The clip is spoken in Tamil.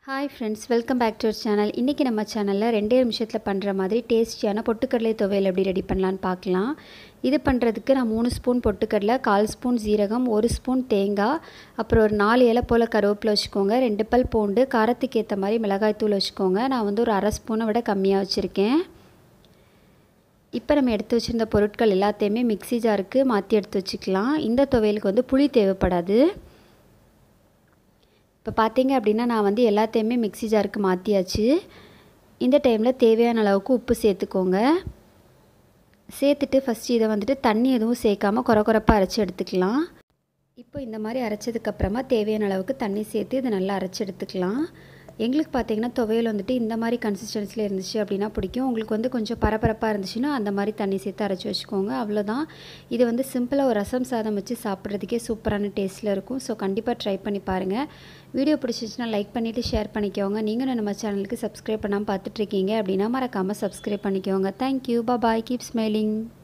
hi friends welcome back to our channel இன்றைக்கி நம்ம சேனலில் ரெண்டே நிமிஷத்தில் பண்ணுற மாதிரி டேஸ்டியான பொட்டுக்கடலை துவையல் எப்படி ரெடி பண்ணலான்னு பார்க்கலாம் இது பண்ணுறதுக்கு நான் மூணு ஸ்பூன் பொட்டுக்கடலை கால் ஸ்பூன் ஜீரகம் ஒரு ஸ்பூன் தேங்காய் அப்புறம் ஒரு நாலு இலை போல் கருவேப்பிலை வச்சுக்கோங்க ரெண்டு பல் பூண்டு காரத்துக்கு ஏற்ற மாதிரி மிளகாய் தூள் வச்சுக்கோங்க நான் வந்து ஒரு அரை ஸ்பூனை விட கம்மியாக வச்சுருக்கேன் இப்போ நம்ம எடுத்து வச்சுருந்த பொருட்கள் எல்லாத்தையுமே மிக்ஸி ஜாருக்கு மாற்றி எடுத்து வச்சுக்கலாம் இந்த துவையலுக்கு வந்து புளி தேவைப்படாது இப்போ பார்த்தீங்க அப்படின்னா நான் வந்து எல்லாத்தையுமே மிக்ஸி ஜாருக்கு மாற்றியாச்சு இந்த டைமில் தேவையான அளவுக்கு உப்பு சேர்த்துக்கோங்க சேர்த்துட்டு ஃபஸ்ட்டு இதை வந்துட்டு தண்ணி எதுவும் சேர்க்காமல் குறை குறைப்பாக அரைச்சி எடுத்துக்கலாம் இப்போ இந்த மாதிரி அரைச்சதுக்கப்புறமா தேவையான அளவுக்கு தண்ணி சேர்த்து இதை நல்லா அரைச்சி எடுத்துக்கலாம் எங்களுக்கு பார்த்தீங்கன்னா துவையல் வந்துட்டு இந்த மாதிரி கன்சிஸ்டன்சியில் இருந்துச்சு அப்படின்னா பிடிக்கும் உங்களுக்கு வந்து கொஞ்சம் பரபரப்பாக இருந்துச்சுன்னா அந்த மாதிரி தண்ணி சேர்த்து அரைச்சி வச்சுக்கோங்க அவ்வளோதான் இது வந்து சிம்பிளாக ஒரு ரசம் சாதம் வச்சு சாப்பிட்றதுக்கே சூப்பரான டேஸ்ட்டில் இருக்கும் ஸோ கண்டிப்பாக ட்ரை பண்ணி பாருங்கள் வீடியோ பிடிச்சிச்சுன்னா லைக் பண்ணிவிட்டு ஷேர் பண்ணிக்கோங்க நீங்களும் நம்ம சேனலுக்கு சப்ஸ்கிரைப் பண்ணாமல் பார்த்துட்ருக்கீங்க அப்படின்னா மறக்காமல் சப்ஸ்கிரைப் பண்ணிக்கோங்க தேங்க்யூ பாய் கீப் ஸ்மைலிங்